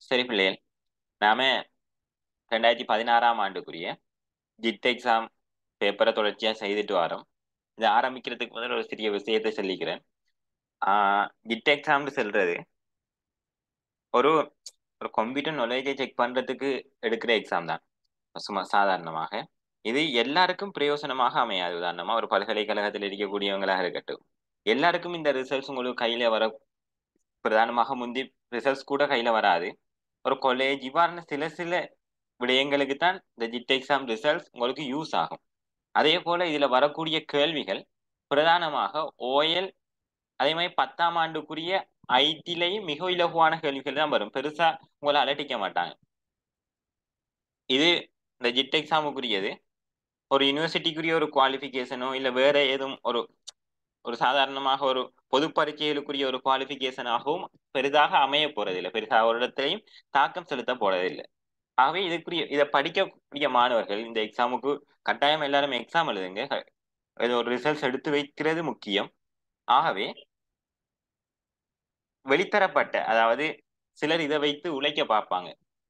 சரி பிள்ளைகள் நாம ரெண்டாயிரத்தி பதினாறாம் ஆண்டுக்குரிய ஜிட் எக்ஸாம் பேப்பரை தொடர்ச்சியா செய்துட்டு வரோம் இது ஆரம்பிக்கிறதுக்கு முதல்ல ஒரு சிறிய விஷயத்தை சொல்லிக்கிறேன் ஆஹ் ஜிட் எக்ஸாம்னு சொல்றது ஒரு ஒரு கம்ப்யூட்டர் நாலேஜை செக் பண்றதுக்கு எடுக்கிற எக்ஸாம் தான் சும்மா சாதாரணமாக இது எல்லாருக்கும் பிரயோசனமாக அமையாது உதாரணமா ஒரு பல்கலைக்கழகத்தில் இருக்கக்கூடியவங்களாக இருக்கட்டும் எல்லாருக்கும் இந்த ரிசல்ட்ஸ் உங்களுக்கு கையில வர பிரதானமாக முந்தி ரிசல்ட்ஸ் கூட கையில வராது ஒரு காலேஜ் இவ்வாறான சில சில விடயங்களுக்கு தான் இந்த ஜிட் எக்ஸாம் ரிசல்ட்ஸ் உங்களுக்கு யூஸ் ஆகும் அதே போல இதுல வரக்கூடிய கேள்விகள் பிரதானமாக ஓஎல் அதே மாதிரி பத்தாம் ஆண்டுக்குரிய ஐடிலையும் மிக இலகுவான கேள்விகள் தான் வரும் பெருசா உங்களை அலட்டிக்க மாட்டாங்க இது இந்த ஜிட் எக்ஸாமுக்குரியது ஒரு யூனிவர்சிட்டிக்குரிய ஒரு குவாலிஃபிகேஷனோ இல்லை வேற ஏதும் ஒரு ஒரு சாதாரணமாக ஒரு பொது பரீட்சைகளுக்குரிய ஒரு குவாலிஃபிகேஷனாகவும் பெரிதாக அமைய போறதில்லை பெரிதாக ஒரு இடத்திலையும் தாக்கம் செலுத்த போறதில்லை ஆகவே இதுக்குரிய இதை படிக்கக்கூடிய மாணவர்கள் இந்த எக்ஸாமுக்கு கட்டாயம் எல்லாரும் எக்ஸாம் எழுதுங்க இது ஒரு ரிசல்ட்ஸ் எடுத்து வைக்கிறது முக்கியம் ஆகவே வெளித்தரப்பட்ட அதாவது சிலர் இதை வைத்து உழைக்க பார்ப்பாங்க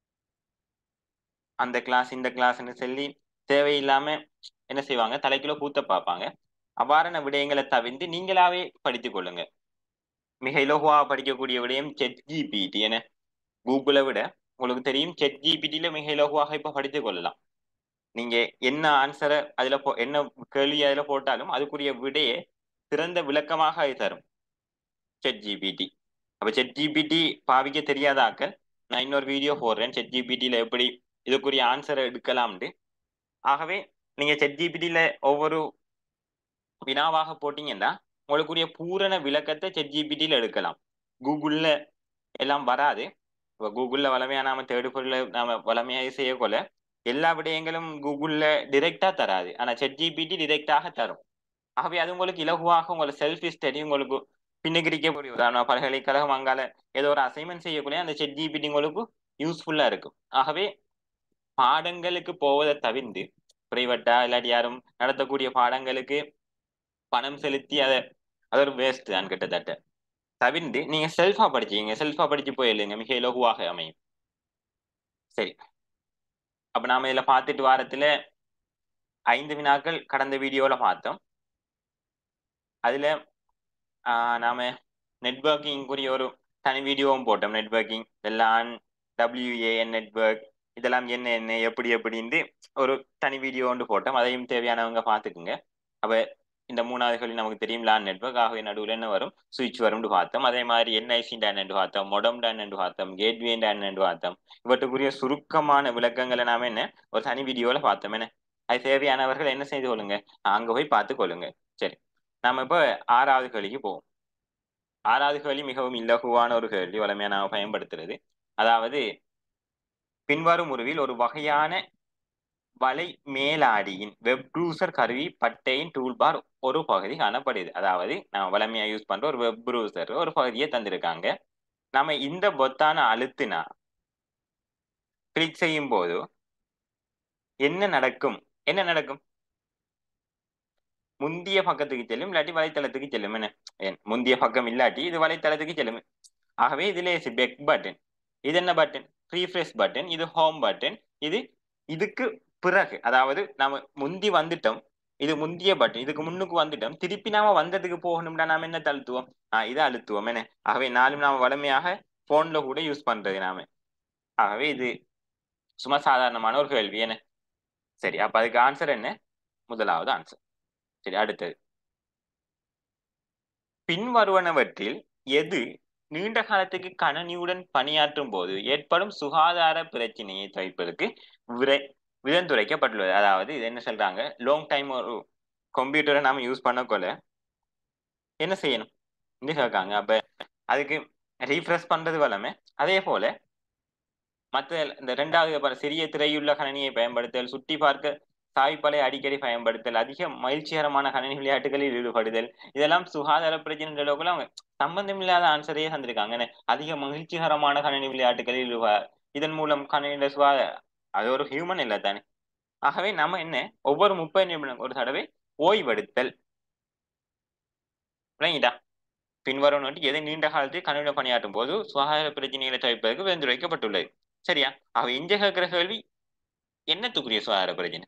அந்த கிளாஸ் இந்த கிளாஸ்ன்னு சொல்லி தேவையில்லாம என்ன செய்வாங்க தலைக்குள்ள பூத்த பார்ப்பாங்க அவ்வாறான விடயங்களை தவிர்த்து நீங்களாவே படித்துக் கொள்ளுங்க மிக இலகுவா படிக்கக்கூடிய விடயம் செட் ஜிபிடி என கூகுளை விட உங்களுக்கு தெரியும் செட் ஜிபிடியில மிக இலகுவாக இப்ப படித்துக் கொள்ளலாம் நீங்க என்ன ஆன்சரை அதுல போ என்ன கேள்வி அதுல போட்டாலும் அதுக்குரிய விடையே சிறந்த விளக்கமாக அது தரும் செட் ஜிபிடி அப்ப செட் ஜிபிடி பாவிக்க தெரியாதாக்கள் நான் இன்னொரு வீடியோ போடுறேன் செட் ஜிபிடியில எப்படி இதுக்குரிய ஆன்சரை எடுக்கலாம்னு ஆகவே நீங்க செட் ஜிபிடியில ஒவ்வொரு வினாவாக போட்டீங்கன்னா உங்களுக்குரிய பூரண விளக்கத்தை செட் ஜிபிடியில எடுக்கலாம் கூகுள்ல எல்லாம் வராது இப்போ கூகுள்ல வளமையா நாம தேடு பொருளை நாம வளமையாக செய்யக்கொள்ள எல்லா விடயங்களும் கூகுள்ல டிரெக்டா தராது ஆனா செட் ஜிபிடி டிரெக்டாக தரும் ஆகவே அது உங்களுக்கு இலகுவாக உங்களை செல்ஃப் ஸ்டடி உங்களுக்கு பின்னுக்கிரிக்கக்கூடிய உதாரணம் பல்கலைக்கழகம் அங்கால ஏதோ ஒரு அசைன்மெண்ட் செய்யக்கூடிய அந்த செட் ஜிபிடி உங்களுக்கு யூஸ்ஃபுல்லா இருக்கும் ஆகவே பாடங்களுக்கு போவதை தவிர்த்து பிரைவேட்டா இல்லாட்டி யாரும் நடத்தக்கூடிய பாடங்களுக்கு பணம் செலுத்தி அதை அது ஒரு வேஸ்ட் தான் கிட்டத்தட்ட தவிர்த்து நீங்க செல்ஃபா படிச்சீங்க செல்ஃபா படிச்சு போயிடுங்க மிக இலகுவாக அமையும் சரி அப்ப நாம இதுல பார்த்துட்டு வாரத்துல ஐந்து வினாக்கள் கடந்த வீடியோல பார்த்தோம் அதுல ஆஹ் நாம நெட்ஒர்க்கிங்குரிய ஒரு தனி வீடியோவும் போட்டோம் நெட்ஒர்க்கிங் இதெல்லாம் டபிள்யூஏஎன் நெட்ஒர்க் இதெல்லாம் என்ன என்ன எப்படி எப்படின்னு ஒரு தனி வீடியோ ஒன்று போட்டோம் அதையும் தேவையானவங்க பார்த்துக்குங்க அப்ப இந்த மூணாவது கேள்வி நமக்கு தெரியும் லேன் நெட்ஒர்க் ஆகவே நடுவில் என்ன வரும் சுவிட்ச் வரும்னு பார்த்தோம் அதே மாதிரி என்ஐசி டேன் என்று பார்த்தோம் மொடம் டேன் என்று பார்த்தோம் கேட்வே டேன் என்று பார்த்தோம் இவற்றுக்குரிய சுருக்கமான விளக்கங்களை நாம என்ன ஒரு தனி வீடியோல பார்த்தோம் என்ன அது தேவையானவர்கள் என்ன செய்து கொள்ளுங்க அங்க போய் பார்த்து கொள்ளுங்க சரி நாம இப்போ ஆறாவது கேள்விக்கு போவோம் ஆறாவது கேள்வி மிகவும் இலகுவான ஒரு கேள்வி வளமையா நாம பயன்படுத்துறது அதாவது பின்வரும் உருவில் ஒரு வகையான வலை மேலாடியின் வெப் ப்ரூசர் கருவி பட்டையின் டூல்பார் ஒரு பகுதி காணப்படுது அதாவது நம்ம வளமையா யூஸ் பண்ற ஒரு வெப் ப்ரூசர் ஒரு பகுதியை தந்திருக்காங்க நம்ம இந்த பொத்தான அழுத்தினா கிளிக் செய்யும் போது என்ன நடக்கும் என்ன நடக்கும் முந்திய பக்கத்துக்கு செல்லும் இல்லாட்டி வலைத்தளத்துக்கு செல்லும் என்ன ஏன் முந்திய பக்கம் இல்லாட்டி இது வலைத்தளத்துக்கு செல்லும் ஆகவே இதுல பெக் பட்டன் இது என்ன பட்டன் ரீஃப்ரெஷ் பட்டன் இது ஹோம் பட்டன் இது இதுக்கு பிறகு அதாவது நாம முந்தி வந்துட்டோம் இது முந்திய பட்டன் இதுக்கு முன்னுக்கு வந்துட்டோம் திருப்பி நாம வந்ததுக்கு போகணும்னா நாம என்ன அழுத்துவோம் ஆஹ் இதை அழுத்துவோம் என்ன ஆகவே நாளும் நாம வளமையாக போன்ல கூட யூஸ் பண்றது நாம ஆகவே இது சும்மா சாதாரணமான ஒரு கேள்வி என்ன சரி அப்ப அதுக்கு ஆன்சர் என்ன முதலாவது ஆன்சர் சரி அடுத்தது பின்வருவனவற்றில் எது நீண்ட காலத்துக்கு கணனியுடன் பணியாற்றும் போது ஏற்படும் சுகாதார பிரச்சனையை தவிர்ப்பதற்கு விரை விதந்துரைக்கப்பட்டுள்ளது அதாவது இது என்ன சொல்றாங்க லாங் டைம் ஒரு கம்ப்யூட்டரை நாம யூஸ் பண்ணக்கொள்ள என்ன செய்யணும் இது கேட்காங்க அப்ப அதுக்கு ரீஃப்ரெஷ் பண்றது வல்லமே அதே போல மற்ற இந்த ரெண்டாவது சிறிய திரையுள்ள கணனியை பயன்படுத்தல் சுட்டி பார்க்க சாய்ப்பலை அடிக்கடி பயன்படுத்தல் அதிக மகிழ்ச்சிகரமான கணினி விளையாட்டுகளில் ஈடுபடுதல் இதெல்லாம் சுகாதார பிரச்சனை அளவுக்குள்ள அவங்க சம்பந்தம் இல்லாத ஆன்சரையே தந்திருக்காங்க அதிக மகிழ்ச்சிகரமான கணினி விளையாட்டுகளில் ஈடுப இதன் மூலம் கணினியில சுகாதார அது ஒரு ஹியூமன் இல்லை தானே ஆகவே நம்ம என்ன ஒவ்வொரு முப்பது நிமிடம் ஒரு தடவை ஓய்வெடுத்தல் விளங்கிட்டா பின்வரும் நோட்டி எதை நீண்ட காலத்தில் கணித பணியாற்றும் போது சுகாதார பிரச்சனைகளை தவிர்ப்பதற்கு பரிந்துரைக்கப்பட்டுள்ளது சரியா அவ இங்க கேட்கிற கேள்வி என்னத்துக்குரிய சுகாதார பிரச்சனை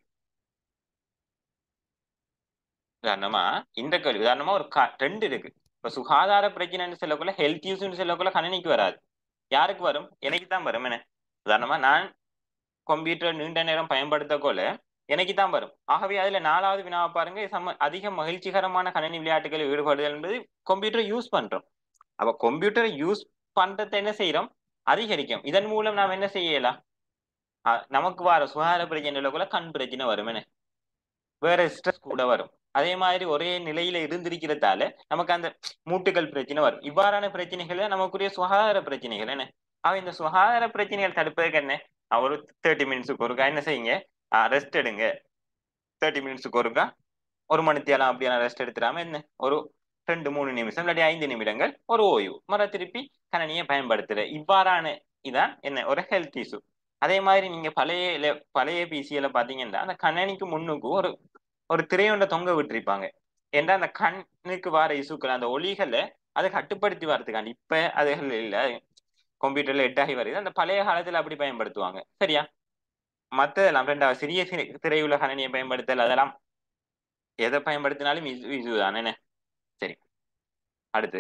உதாரணமா இந்த கேள்வி உதாரணமா ஒரு க- ரெண்டு இருக்கு இப்ப சுகாதார பிரச்சனைன்னு சொல்லக்குள்ள ஹெல்த் யூஸ்ன்னு சொல்லக்குள்ள கணினிக்கு வராது யாருக்கு வரும் எனக்கு தான் வரும் என்ன உதாரணமா நான் கம்ப்யூட்டர் நீண்ட நேரம் பயன்படுத்தக்கோல எனக்கு தான் வரும் ஆகவே அதுல நாலாவது வினாவை பாருங்க சம அதிக மகிழ்ச்சிகரமான கணினி விளையாட்டுகளில் ஈடுபடுதல் என்பது கம்ப்யூட்டரை யூஸ் பண்றோம் அப்ப கம்ப்யூட்டரை யூஸ் பண்றதை என்ன செய்யறோம் அதிகரிக்கும் இதன் மூலம் நாம் என்ன செய்யலாம் அஹ் நமக்கு வர சுகாதார பிரச்சனைகளுக்குள்ள கண் பிரச்சனை வரும் என்ன வேற ஸ்ட்ரெஸ் கூட வரும் அதே மாதிரி ஒரே நிலையில இருந்திருக்கிறதால நமக்கு அந்த மூட்டுகள் பிரச்சனை வரும் இவ்வாறான பிரச்சனைகள் தான் நமக்குரிய சுகாதார பிரச்சனைகள் என்ன அவ இந்த சுகாதார பிரச்சனைகள் தடுப்பதற்கு என்ன அஹ் ஒரு தேர்ட்டி மினிட்ஸுக்கு ஒருக்கா என்ன செய்யுங்க ரெஸ்ட் எடுங்க தேர்ட்டி மினிட்ஸுக்கு ஒருக்கா ஒரு மணித்தியாலம் அப்படியான ரெஸ்ட் எடுத்துடாம என்ன ஒரு ரெண்டு மூணு நிமிஷம் இல்லாட்டி ஐந்து நிமிடங்கள் ஒரு ஓய்வு மறு திருப்பி கணனியை பயன்படுத்துற இவ்வாறான இதான் என்ன ஒரு ஹெல்த் இஷ்யூ அதே மாதிரி நீங்க பழைய le- பழைய பிசியில பாத்தீங்கன்னா அந்த கணனிக்கு முன்னுக்கு ஒரு ஒரு திரையொண்ட தொங்க விட்டுருப்பாங்க ஏன்னா அந்த கண்ணுக்கு வர இசுக்கள் அந்த ஒளிகளை அதை கட்டுப்படுத்தி வரதுக்காண்டி இப்ப அதுகள் இல்ல கம்ப்யூட்டர்ல எட்டாகி வருது அந்த பழைய காலத்துல அப்படி பயன்படுத்துவாங்க சரியா மத்ததெல்லாம் ரெண்டாவது சிறிய சிறை- திரையுள்ள கணனியை பயன்படுத்தல் அதெல்லாம் எதை பயன்படுத்தினாலும் இது இதுதான் என்ன சரி அடுத்தது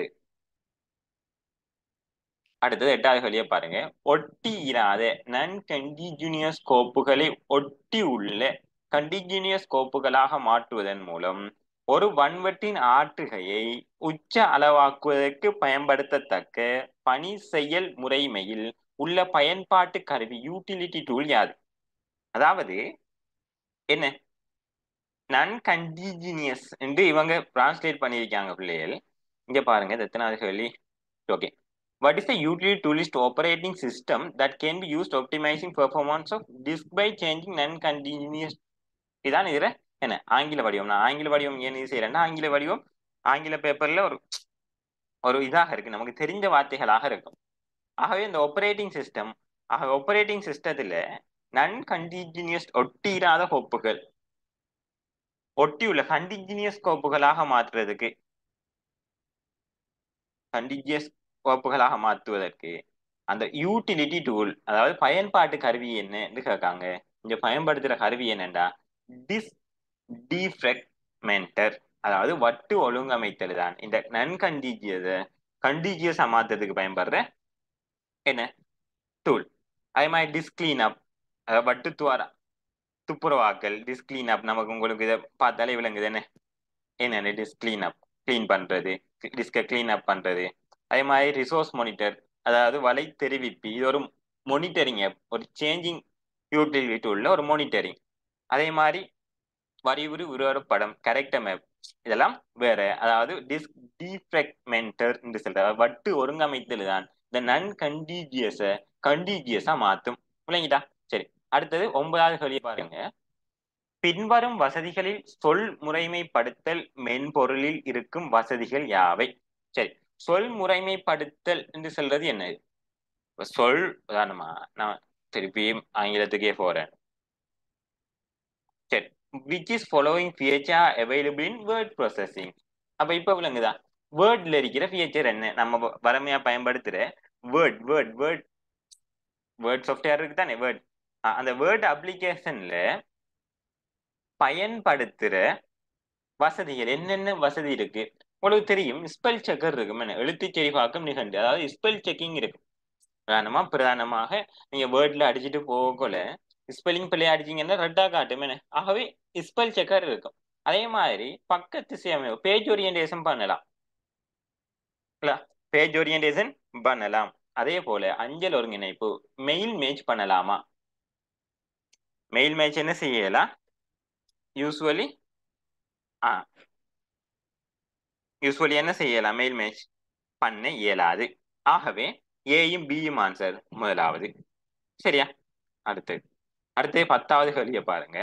அடுத்தது எட்டாவது வழியை பாருங்க ஒட்டி இராத நன் கண்டிஜினியஸ் கோப்புகளை ஒட்டி உள்ள கண்டிஜினியஸ் கோப்புகளாக மாற்றுவதன் மூலம் ஒரு வன்வட்டின் ஆற்றுகையை உச்ச அளவாக்குவதற்கு பயன்படுத்தத்தக்க பணி செயல் முறைமையில் உள்ள பயன்பாட்டு கருவி யூட்டிலிட்டி டூல் யாது அதாவது என்ன நன் கண்டிஜினியஸ் என்று இவங்க டிரான்ஸ்லேட் பண்ணியிருக்காங்க பிள்ளைகள் இங்க பாருங்க இது எத்தனாவது கேள்வி okay what is the utility toolist operating system that can be used optimizing performance of disk by changing non-continuous இதான் இதுல என்ன ஆங்கில வடிவம் நான் ஆங்கில வடிவம் ஏன் இது செய்யறேன்னா ஆங்கில வடிவம் ஆங்கில பேப்பர்ல ஒரு ஒரு இதாக இருக்கு நமக்கு தெரிஞ்ச வார்த்தைகளாக இருக்கும் ஆகவே இந்த ஆப்பரேட்டிங் சிஸ்டம் ஆக ஆப்பரேட்டிங் சிஸ்டத்துல நன் கண்டிஜினியஸ் ஒட்டிராத கோப்புகள் ஒட்டியுள்ள கண்டிஜினியஸ் கோப்புகளாக மாற்றுறதுக்கு கண்டிஜியஸ் கோப்புகளாக மாற்றுவதற்கு அந்த யூட்டிலிட்டி டூல் அதாவது பயன்பாட்டு கருவி என்னன்னு கேட்காங்க இங்க பயன்படுத்துற கருவி என்னண்டா டிஸ் டிஃப்ரெக்மெண்டர் அதாவது வட்டு ஒழுங்கமைத்தல் தான் இந்த நன் கண்டிஜியஸ கண்டிஜியஸா மாத்துறதுக்கு பயன்படுற என்ன டூல் அதே மாதிரி டிஸ் கிளீன் அப் அதாவது வட்டு துவாரா துப்புரவாக்கல் டிஸ் கிளீன் அப் நமக்கு உங்களுக்கு இதை பார்த்தாலே விளங்குது என்ன என்னென்ன டிஸ் கிளீன் அப் கிளீன் பண்றது டிஸ்கை கிளீன் அப் பண்றது அதே மாதிரி ரிசோர்ஸ் மானிட்டர் அதாவது வலை தெரிவிப்பு இது ஒரு மானிட்டரிங் ஆப் ஒரு சேஞ்சிங் யூட்டிலிட்டி உள்ள ஒரு மானிட்டரிங் அதே மாதிரி வரிவுரு உருவர படம் கரெக்ட மேப் இதெல்லாம் வேற அதாவது டிஸ்க் டிஃப்ரெக்மெண்டர் என்று சொல்ற வட்டு ஒருங்கமைத்தல் தான் இந்த நன் கண்டிஜியஸ கண்டிஜியஸா மாத்தும் விளங்கிட்டா சரி அடுத்தது ஒன்பதாவது கேள்வி பாருங்க பின்வரும் வசதிகளில் சொல் முறைமைப்படுத்தல் மென்பொருளில் இருக்கும் வசதிகள் யாவை சரி சொல் முறைமைப்படுத்தல் என்று சொல்றது என்னது இப்ப சொல் உதாரணமா நான் திருப்பியும் ஆங்கிலத்துக்கே போறேன் சரி which is following feature available in word processing அப்ப இப்ப விளங்குதா வேர்ட்ல இருக்கிற ஃபியச்சர் என்ன நம்ம வறுமையா பயன்படுத்துற word word word word software இருக்கு தானே வேர்ட் அந்த வேர்ட் அப்ளிகேஷன்ல பயன்படுத்துற வசதிகள் என்னென்ன வசதி இருக்கு உங்களுக்கு தெரியும் ஸ்பெல் செக்கர் இருக்கும் என்ன எழுத்து செறிவாக்கம் நிகழ்ந்து அதாவது ஸ்பெல் செக்கிங் இருக்கும் பிரதானமா பிரதானமாக நீங்க வேர்ட்ல அடிச்சுட்டு போகல ஸ்பெல்லிங் பிள்ளை அடிச்சீங்கன்னா ரெட்டா காட்டும் என்ன ஆகவே ஸ்பெல் செக்கர் இருக்கும் அதே மாதிரி பக்கத்து சேமைவு பேஜ் ஓரியன்டேஷன் பண்ணலாம் இல்ல பேஜ் ஓரியன்டேஷன் பண்ணலாம் அதே போல அஞ்சல் ஒருங்கிணைப்பு மெயில் மேட்ச் பண்ணலாமா மெயில் மேட்ச் என்ன செய்யலாம் யூஸ்வலி ஆ யூஸ்வலி என்ன செய்யலாம் மெயில் மேட்ச் பண்ண இயலாது ஆகவே ஏயும் பியும் ஆன்சர் முதலாவது சரியா அடுத்து அடுத்து பத்தாவது கேள்வியை பாருங்க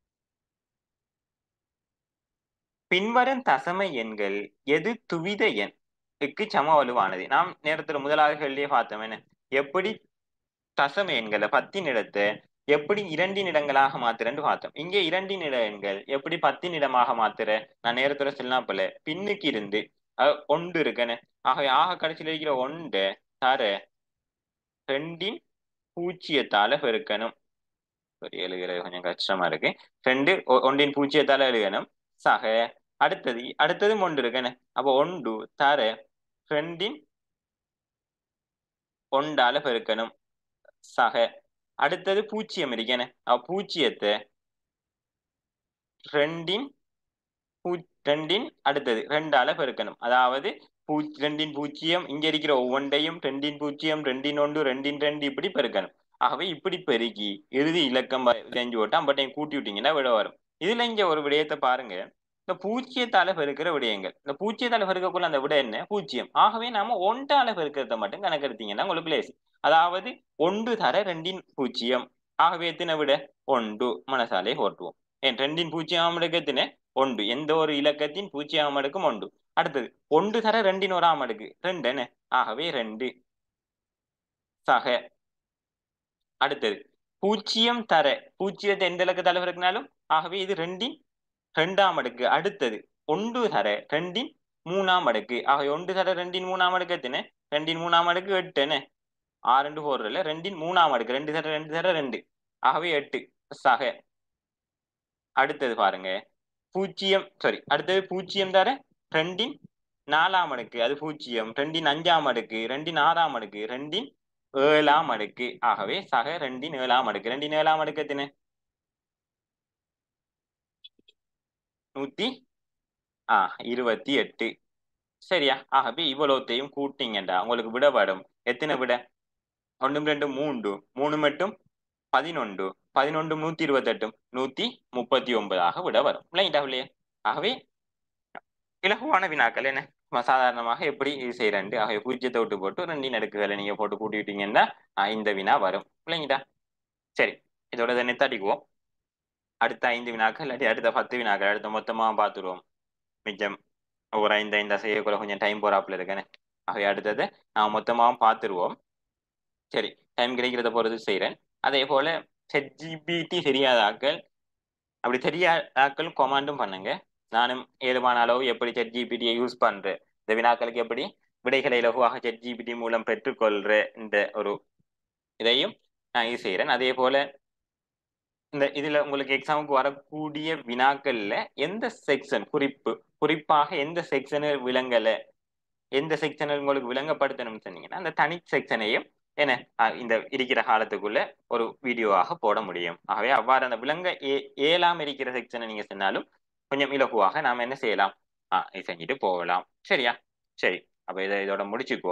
பின்வரும் தசம எண்கள் எது துவித எண்ணுக்கு சம வலுவானது நாம் நேரத்துல முதலாவது கேள்வியை பார்த்தோம் என்ன எப்படி தசம எண்களை பத்தின் இடத்தை எப்படி இரண்டின் இடங்களாக மாத்துறேன்னு பார்த்தோம் இங்கே இரண்டின் இட எண்கள் எப்படி பத்தின் இடமாக மாத்துற நான் நேரத்துல சொன்னா போல பின்னுக்கு இருந்து ஒன்று இருக்கன ஆகவே ஆக கடைசியில் இருக்கிற ஒன்றை தர ரெண்டின் பூஜ்ஜியத்தால பெருக்கணும் சரி எழுதுறது கொஞ்சம் கஷ்டமா இருக்கு ரெண்டு ஒ- ஒன்றின் பூஜ்ஜியத்தால எழுதணும் சக அடுத்தது அடுத்ததும் ஒன்று இருக்குன்னு அப்போ ஒன்று தர ரெண்டின் ஒண்டால பெருக்கணும் சக அடுத்தது பூஜ்ஜியம் இருக்கேன்னு அப்ப பூஜ்ஜியத்தை ரெண்டின் பூ- ரெண்டின் அடுத்தது ரெண்டால பெருக்கணும் அதாவது பூ ரெண்டின் பூஜ்ஜியம் இங்க இருக்கிற ஒவ்வொன்றையும் ரெண்டின் பூஜ்ஜியம் ரெண்டின் ஒன்று ரெண்டின் ரெண்டு இப்படி பெருக்கணும் ஆகவே இப்படி பெருக்கி இறுதி இலக்கம் வ- செஞ்சு போட்டு ஐம்பட்டையும் கூட்டி விட்டீங்கன்னா விட வரும் இதுல இங்க ஒரு விடயத்தை பாருங்க இந்த பூஜ்ஜியத்தால பெருக்கிற விடயங்கள் இந்த பூஜ்ஜியத்தால பெருக்கக்குள்ள அந்த விட என்ன பூஜ்ஜியம் ஆகவே நாம ஒன்றால பெருக்கிறத மட்டும் கணக்கெடுத்தீங்கன்னா உங்களுக்கு லேஸ் அதாவது ஒன்று தர ரெண்டின் பூஜ்ஜியம் ஆகவே எத்தனை விட ஒன்று மனசாலே ஓட்டுவோம் ஏன் ரெண்டின் பூஜ்ஜியம் அடுக்கு எத்தனை ஒன்று எந்த ஒரு இலக்கத்தின் பூஜ்ஜியம் அடுக்கும் ஒன்று அடுத்தது ஒன்று தர ரெண்டின் ஒராம் அடுக்கு ரெண்டு என்ன ஆகவே ரெண்டு சக அடுத்தது பூஜ்ஜியம் தர பூஜ்ஜியத்தை எந்த இலக்கத்தால பெருக்கினாலும் ஆகவே இது ரெண்டின் ரெண்டாம் அடுக்கு அடுத்தது ஒன்று தர ரெண்டின் மூணாம் அடுக்கு ஆகவே ஒன்று தர ரெண்டின் மூணாம் அடுக்கு எத்தனை ரெண்டின் மூணாம் அடுக்கு எட்டு என்ன ஆறு ரெண்டு போடுறதுல ரெண்டின் மூணாம் அடுக்கு ரெண்டு தர ரெண்டு தர ரெண்டு ஆகவே எட்டு சக அடுத்தது பாருங்க பூஜ்ஜியம் சாரி அடுத்தது பூஜ்ஜியம் தர ரெண்டின் நாலாம் அடுக்கு அது பூஜ்ஜியம் ரெண்டின் அஞ்சாம் அடுக்கு ரெண்டின் ஆறாம் அடுக்கு ரெண்டின் ஏழாம் அடுக்கு ஆகவே சக ரெண்டின் ஏழாம் அடுக்கு ரெண்டின் ஏழாம் அடுக்கு எத்தனை நூத்தி ஆ இருபத்தி எட்டு சரியா ஆகவே இவ்வளோத்தையும் கூட்டிங்கண்டா உங்களுக்கு விட வரும் எத்தனை விட ஒன்றும் ரெண்டு மூன்று மூணு மட்டும் பதினொன்று பதினொன்று நூத்தி இருபத்தெட்டும் நூத்தி முப்பத்தி ஒன்பதாக விட வரும் இல்லைங்களா இல்லையே ஆகவே இலகுவான வினாக்கள் என்ன நம்ம சாதாரணமாக எப்படி இது செய்யறேன் ஆகவே பூஜ்ஜியத்தை விட்டு போட்டு ரெண்டின் அடுக்குகளை நீங்க போட்டு கூட்டி விட்டீங்கன்னா ஆஹ் இந்த வினா வரும் இல்லைங்களா சரி இதோட இதை நித்தாட்டிக்குவோம் அடுத்த ஐந்து வினாக்கள் இல்லாட்டி அடுத்த பத்து வினாக்கள் அடுத்த மொத்தமா பார்த்துருவோம் மிச்சம் ஒரு ஐந்து ஐந்து செய்யக்குள்ள கொஞ்சம் டைம் போறாப்புல இருக்கேன்னு ஆகவே அடுத்தது நான் மொத்தமாகவும் பார்த்துருவோம் சரி டைம் கிடைக்கிறத பொறுத்து செய்கிறேன் அதே போல செட்ஜிபிடி தெரியாத ஆட்கள் அப்படி தெரியாத ஆட்கள் கொமாண்டும் பண்ணுங்க நானும் ஏதுமான அளவு எப்படி செட்ஜிபிடியை யூஸ் பண்றேன் இந்த வினாக்களுக்கு எப்படி விடைகளை இலகுவாக செட்ஜிபிடி மூலம் பெற்றுக்கொள்ற இந்த ஒரு இதையும் நான் இது செய்கிறேன் அதே போல இந்த இதுல உங்களுக்கு எக்ஸாமுக்கு வரக்கூடிய வினாக்கள்ல எந்த செக்ஷன் குறிப்பு குறிப்பாக எந்த செக்ஷனு விளங்கல எந்த செக்ஷனை உங்களுக்கு விளங்கப்படுத்தணும்னு சொன்னீங்கன்னா அந்த தனி செக்ஷனையும் என்ன அஹ் இந்த இருக்கிற காலத்துக்குள்ள ஒரு வீடியோவாக போட முடியும் ஆகவே அவ்வாறு அந்த விளங்க ஏ ஏலாம் இருக்கிற செக்ஷனை நீங்க சொன்னாலும் கொஞ்சம் இலகுவாக நாம என்ன செய்யலாம் ஆஹ் இது செஞ்சுட்டு போகலாம் சரியா சரி அப்ப இதை இதோட முடிச்சுக்குவோம்